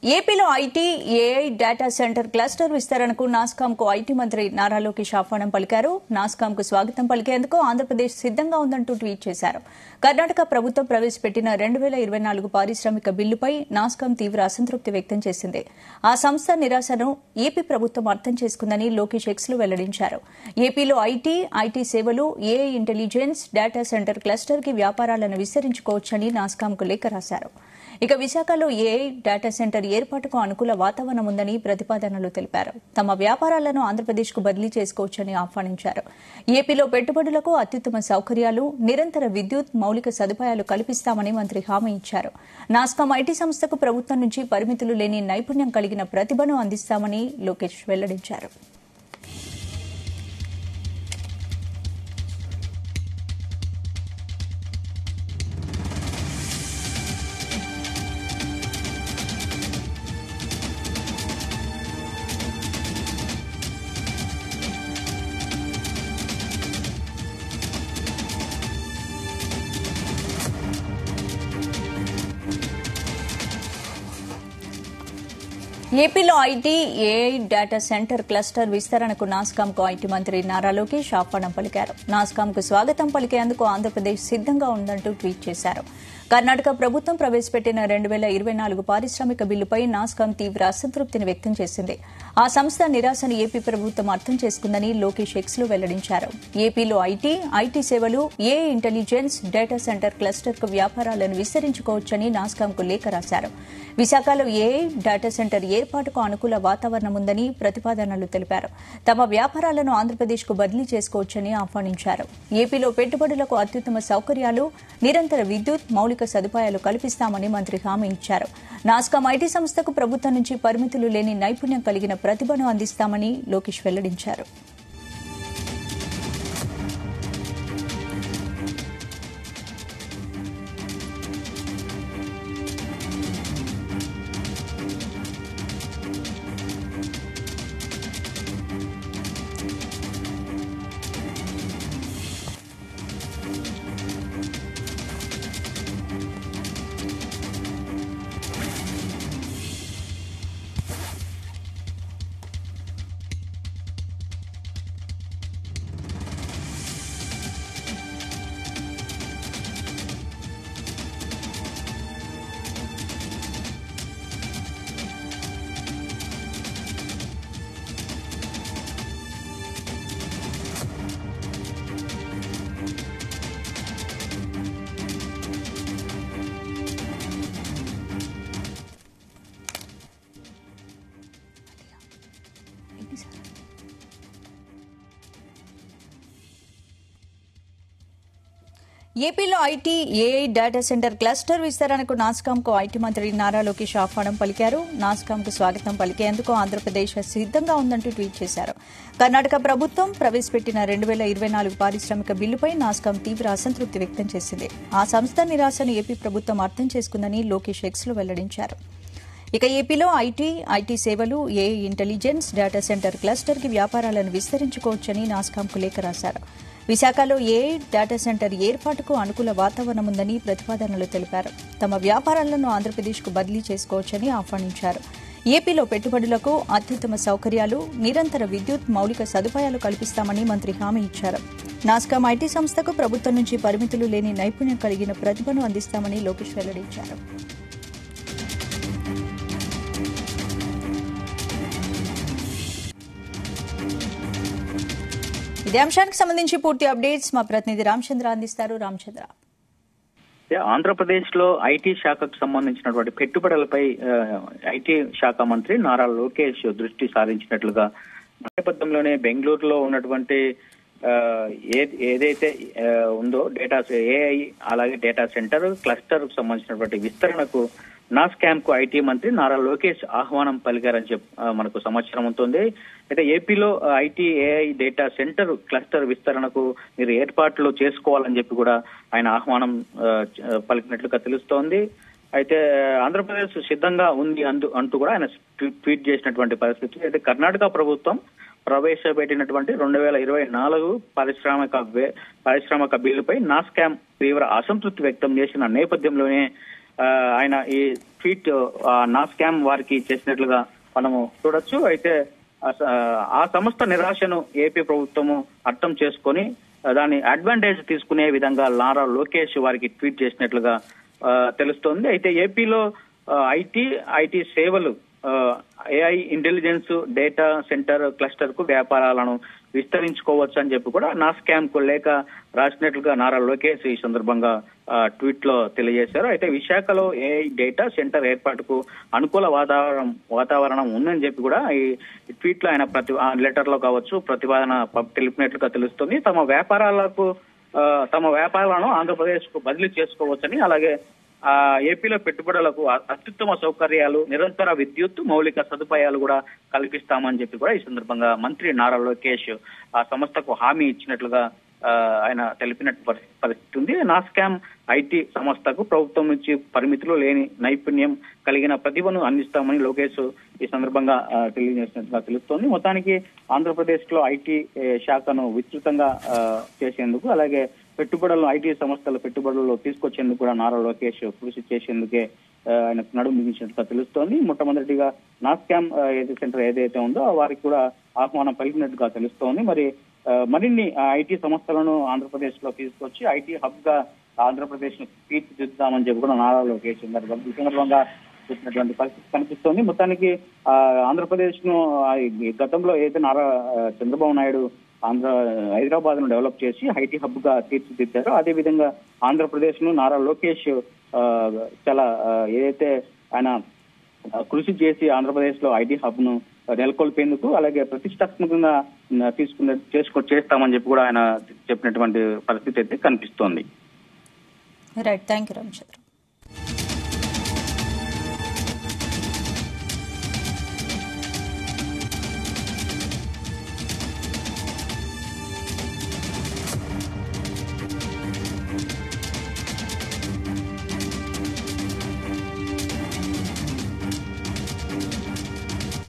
ఏపీలో IT AI data centre cluster విస్తరణకు నాస్కాంకు ఐటీ మంత్రి నారా లోకేష్ ఆహ్వానం పలికారు నాస్కాంకు స్వాగతం పలికేందుకు ఆంధ్రప్రదేశ్ సిద్దంగా ఉందంటూ ట్వీట్ చేశారు కర్ణాటక ప్రభుత్వం ప్రవేశపెట్టిన రెండు వేల ఇరవై నాలుగు పారిశ్రామిక బిల్లుపై నాస్కాం తీవ్ర అసంతృప్తి వ్యక్తం చేసింది ఆ సంస్థ నిరాశను ఏపీ ప్రభుత్వం అర్థం చేసుకుందని లోకేష్ ఎక్స్లో వెల్లడించారు ఏపీలో ఐటీ ఐటీ సేవలు AI intelligence data centre cluster కి వ్యాపారాలను విస్తరించుకోవచ్చని నాస్కాంకు లేఖ రాశారు ఇక విశాఖలో ఏఐ డేటా సెంటర్ ఏర్పాటుకు అనుకూల వాతావరణం ఉందని ప్రతిపాదనలు తెలిపారు తమ వ్యాపారాలను ఆంధ్రప్రదేశ్కు బదిలీ చేసుకోవచ్చని ఆహ్వానించారు ఏపీలో పెట్టుబడులకు అత్యుత్తమ సౌకర్యాలు నిరంతర విద్యుత్ మౌలిక సదుపాయాలు కల్పిస్తామని మంత్రి హామీ ఇచ్చారు నాస్కాం ఐటీ సంస్థకు ప్రభుత్వం నుంచి పరిమితులు లేని నైపుణ్యం కలిగిన ప్రతిభను అందిస్తామని లోకేష్ వెల్లడించారు ఏపీలో IT AI data centre cluster విస్తరణకు నాస్కాంకు ఐటీ మంత్రి నారా లోకేష్ ఆహ్వానం పలికారు నాస్కాంకు స్వాగతం పలికేందుకు ఆంధ్రప్రదేశ్ సిద్దంగా ఉందంటూ ట్వీట్ చేశారు కర్ణాటక ప్రభుత్వం ప్రవేశపెట్టిన రెండు వేల ఇరవై నాలుగు పారిశ్రామిక బిల్లుపై నాస్కాం తీవ్ర అసంతృప్తిని వ్యక్తం చేసింది ఆ సంస్థ నిరాశను ఏపీ ప్రభుత్వం అర్థం చేసుకుందని లోకేష్ ఎక్స్ లో వెల్లడించారు ఏపీలో ఐటీ ఐటీ సేవలు A intelligence data centre cluster కు వ్యాపారాలను విస్తరించుకోవచ్చని నాస్కాంకు లేఖ రాశారు విశాఖలో ఏఐ డేటా సెంటర్ ఏర్పాటుకు అనుకూల వాతావరణం ఉందని ప్రతిపాదనలు తెలిపారు తమ వ్యాపారాలను ఆంధ్రప్రదేశ్కు బదిలీ చేసుకోవచ్చని ఆహ్వానించారు ఏపీలో పెట్టుబడులకు అత్యుత్తమ సౌకర్యాలు నిరంతర విద్యుత్ మౌలిక సదుపాయాలు కల్పిస్తామని మంత్రి హామీ ఇచ్చారు నాస్కాం ఐటీ సంస్థకు ప్రభుత్వం నుంచి పరిమితులు లేని నైపుణ్యం కలిగిన ప్రతిభను అందిస్తామని లోకేష్ వెల్లడించారు ఏపీలో IT AI data centre cluster విస్తరణకు నాస్కాంకు ఐటీ మంత్రి నారా లోకేష్ ఆహ్వానం పలికారు నాస్కాంకు స్వాగతం పలికేందుకు ఆంధ్రప్రదేశ్ సిద్దంగా ఉందంటూ ట్వీట్ చేశారు కర్ణాటక ప్రభుత్వం ప్రవేశపెట్టిన రెండు వేల ఇరవై నాలుగు పారిశ్రామిక బిల్లుపై నాస్కాం తీవ్ర అసంతృప్తి వ్యక్తం చేసింది ఆ సంస్థ నిరాశను ఏపీ ప్రభుత్వం అర్థం చేసుకుందని లోకేష్ ఎక్స్ లో వెల్లడించారు ఇక ఏపీలో ఐటీ ఐటీ సేవలు A intelligence data centre cluster కి వ్యాపారాలను విస్తరించుకోవచ్చని నాస్కాంకు లేఖ రాశారు విశాఖలో ఏ డేటా సెంటర్ ఏర్పాటుకు అనుకూల వాతావరణం ఉందని ప్రతిపాదనలు తెలిపారు తమ వ్యాపారాలను ఆంధ్రప్రదేశ్కు బదిలీ చేసుకోవచ్చని ఆహ్వానించారు ఏపీలో పెట్టుబడులకు అత్యుత్తమ సౌకర్యాలు నిరంతర విద్యుత్ మౌలిక సదుపాయాలు కల్పిస్తామని మంత్రి హామీ ఇచ్చారు నాస్కాం ఐటీ సంస్థకు ప్రభుత్వం నుంచి పరిమితులు లేని నైపుణ్యం కలిగిన ప్రతిభను అందిస్తామని లోకేష్ వెల్లడించారు ఇదే అంశానికి సంబంధించి పూర్తి అప్డేట్స్ మా ప్రతినిధి రామచంద్ర అందిస్తారు రామచంద్ర ఆంధ్రప్రదేశ్ లో ఐటీ శాఖకు సంబంధించినటువంటి పెట్టుబడులపై ఐటీ శాఖ మంత్రి నారా లోకేష్ దృష్టి సారించినట్లుగా నేపథ్యంలోనే బెంగళూరులో ఉన్నటువంటి ఏదైతే ఉందో డేటా ఏఐ అలాగే డేటా సెంటర్ క్లస్టర్ సంబంధించినటువంటి విస్తరణకు నాస్ క్యాంప్ కు ఐటీ మంత్రి నారా లోకేష్ ఆహ్వానం పలికారని చెప్ మనకు సమాచారం ఉంటుంది అయితే ఏపీలో IT AI data centre cluster విస్తరణకు మీరు ఏర్పాట్లు చేసుకోవాలని చెప్పి కూడా ఆయన ఆహ్వానం పలికినట్లుగా తెలుస్తోంది అయితే ఆంధ్రప్రదేశ్ సిద్ధంగా ఉంది అందు అంటూ కూడా ఆయన ట్వీట్ చేసినటువంటి పరిస్థితి అయితే కర్ణాటక ప్రభుత్వం ప్రవేశపెట్టినటువంటి రెండు వేల ఇరవై నాలుగు పారిశ్రామిక పారిశ్రామిక బిల్లుపై నాస్కామ్ తీవ్ర అసంతృప్తి వ్యక్తం చేసిన నేపథ్యంలోనే ఆయన ఈ ట్వీట్ ఆ, నా స్కామ్ వారికి చేసినట్లుగా మనము చూడొచ్చు అయితే ఆ స- ఆ సంస్థ నిరాశను ఏపీ ప్రభుత్వము అర్థం చేసుకొని ఆ, దాని అడ్వాంటేజ్ తీసుకునే విధంగా నారా లోకేష్ వారికి ట్వీట్ చేసినట్లుగా ఆ, తెలుస్తోంది అయితే ఏపీలో ఐటీ ఐటీ సేవలు AI intelligence data centre cluster కు వ్యాపారాలను విస్తరించుకోవచ్చు అని చెప్పి కూడా నా స్కామ్ కు లేక రాసినట్లుగా నారా లోకేష్ ఈ సందర్భంగా ఆ, ట్వీట్ లో తెలియజేశారు అయితే విశాఖలో ఏఐ డేటా సెంటర్ ఏర్పాటుకు అనుకూల వాతావరణం వాతావరణం ఉందని చెప్పి కూడా ఈ ట్వీట్ లో ఆయన ప్రతి లెటర్ లో కావచ్చు ప్రతిపాదన ప- తెలిపినట్లుగా తెలుస్తుంది తమ వ్యాపారాలకు ఆ, తమ వ్యాపారాలను ఆంధ్రప్రదేశ్ కు బదిలీ చేసుకోవచ్చని అలాగే ఆ ఏపీలో పెట్టుబడులకు అ- అత్యుత్తమ సౌకర్యాలు నిరంతర విద్యుత్ మౌలిక సదుపాయాలు కూడా కల్పిస్తామని చెప్పి కూడా ఈ సందర్భంగా మంత్రి నారా లోకేష్ ఆ సంస్థకు హామీ ఇచ్చినట్లుగా ఆ, ఆయన తెలిపినట్టు పరి- పరిస్థితి ఉంది నా స్కామ్ ఐటీ సంస్థకు ప్రభుత్వం నుంచి పరిమితులు లేని నైపుణ్యం కలిగిన ప్రతిభను అందిస్తామని లోకేష్ ఈ సందర్భంగా ఆ, తెలియజేసినట్టుగా తెలుస్తోంది మొత్తానికి ఆంధ్రప్రదేశ్ లో ఐటీ ఏ, శాఖను విస్తృతంగా ఆ, చేసేందుకు అలాగే పెట్టుబడులను ఐటీ సంస్థల పెట్టుబడుల్లో తీసుకొచ్చేందుకు కూడా నారా లోకేష్ కృషి చేసేందుకే ఆ, ఆయన నడుము బిగించినట్టుగా తెలుస్తోంది మొట్టమొదటిగా నా స్కామ్ ఆ, ఏదైతే సెంటర్ ఏదైతే ఉందో వారికి కూడా ఆహ్వానం పలికినట్టుగా తెలుస్తోంది మరి ఆ, మరిన్ని ఐటీ సంస్థలను ఆంధ్రప్రదేశ్ లో తీసుకొచ్చి ఐటీ హబ్ గా ఆంధ్రప్రదేశ్ ను తీర్చిదిద్దామని చెప్పి కూడా నారా లోకేష్ ఈ సందర్భంగా- ఈ సందర్భంగా చెప్పినటువంటి పరిస్థితి కనిపిస్తోంది మొత్తానికి ఆ, ఆంధ్రప్రదేశ్ ను ఆ, ఈ గతంలో ఏదైతే నారా ఆ, చంద్రబాబు నాయుడు ఆంధ్ర హైదరాబాద్ ను డెవలప్ చేసి ఐటీ హబ్ గా తీర్చిదిద్దారో అదే విధంగా ఆంధ్రప్రదేశ్ ను నారా లోకేష్ ఆ, చాలా ఆ, ఏదైతే ఆయన ఆ, కృషి చేసి ఆంధ్రప్రదేశ్ లో ఐటీ హబ్ ను నెలకొల్పేందుకు అలాగే ప్రతిష్టాత్మకంగా ఆ, తీసుకున్న చేసుకో చేస్తామని చెప్పి కూడా ఆయన చెప్పినటువంటి పరిస్థితి అయితే కనిపిస్తోంది రైట్ థ్యాంక్ యూ రామచంద్ర